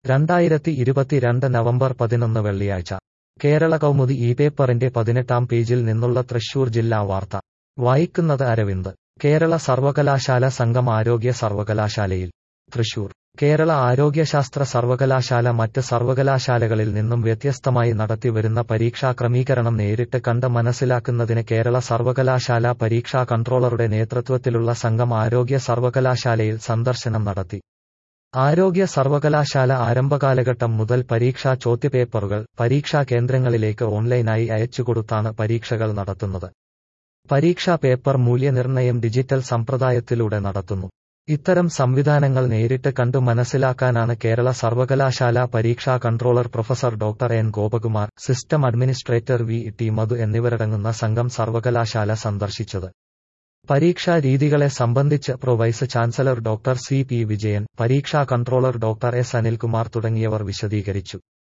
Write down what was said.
രണ്ടായിരത്തി ഇരുപത്തിരണ്ട് നവംബർ പതിനൊന്ന് വെള്ളിയാഴ്ച കേരള കൗമുദി ഈ പേപ്പറിന്റെ പതിനെട്ടാം പേജിൽ നിന്നുള്ള തൃശൂർ ജില്ലാ വാർത്ത വായിക്കുന്നത് അരവിന്ദ് കേരള സർവകലാശാല സംഘം ആരോഗ്യ സർവകലാശാലയിൽ തൃശൂർ കേരള ആരോഗ്യശാസ്ത്ര സർവകലാശാല മറ്റ് സർവകലാശാലകളിൽ നിന്നും വ്യത്യസ്തമായി നടത്തിവരുന്ന പരീക്ഷാ ക്രമീകരണം നേരിട്ട് കണ്ട് മനസ്സിലാക്കുന്നതിന് കേരള സർവകലാശാല പരീക്ഷാ കൺട്രോളറുടെ നേതൃത്വത്തിലുള്ള സംഘം ആരോഗ്യ സർവകലാശാലയിൽ സന്ദർശനം നടത്തി ആരോഗ്യ സർവകലാശാല ആരംഭകാലഘട്ടം മുതൽ പരീക്ഷാ ചോദ്യപേപ്പറുകൾ പരീക്ഷാ കേന്ദ്രങ്ങളിലേക്ക് ഓൺലൈനായി അയച്ചുകൊടുത്താണ് പരീക്ഷകൾ നടത്തുന്നത് പരീക്ഷാ പേപ്പർ മൂല്യനിർണ്ണയം ഡിജിറ്റൽ സമ്പ്രദായത്തിലൂടെ നടത്തുന്നു ഇത്തരം സംവിധാനങ്ങൾ നേരിട്ട് കണ്ടു മനസ്സിലാക്കാനാണ് കേരള സർവകലാശാല പരീക്ഷാ controller professor doctor N Gopakumar system administrator V T Madhu എന്നിവരടങ്ങുന്ന സംഘം സർവകലാശാല സന്ദർശിച്ചത് പരീക്ഷാ രീതികളെ സംബന്ധിച്ച് pro vice chancellor doctor C P Vijayan പരീക്ഷാ കൺട്രോളർ ഡോക്ടർ എസ് അനിൽകുമാർ തുടങ്ങിയവർ വിശദീകരിച്ചു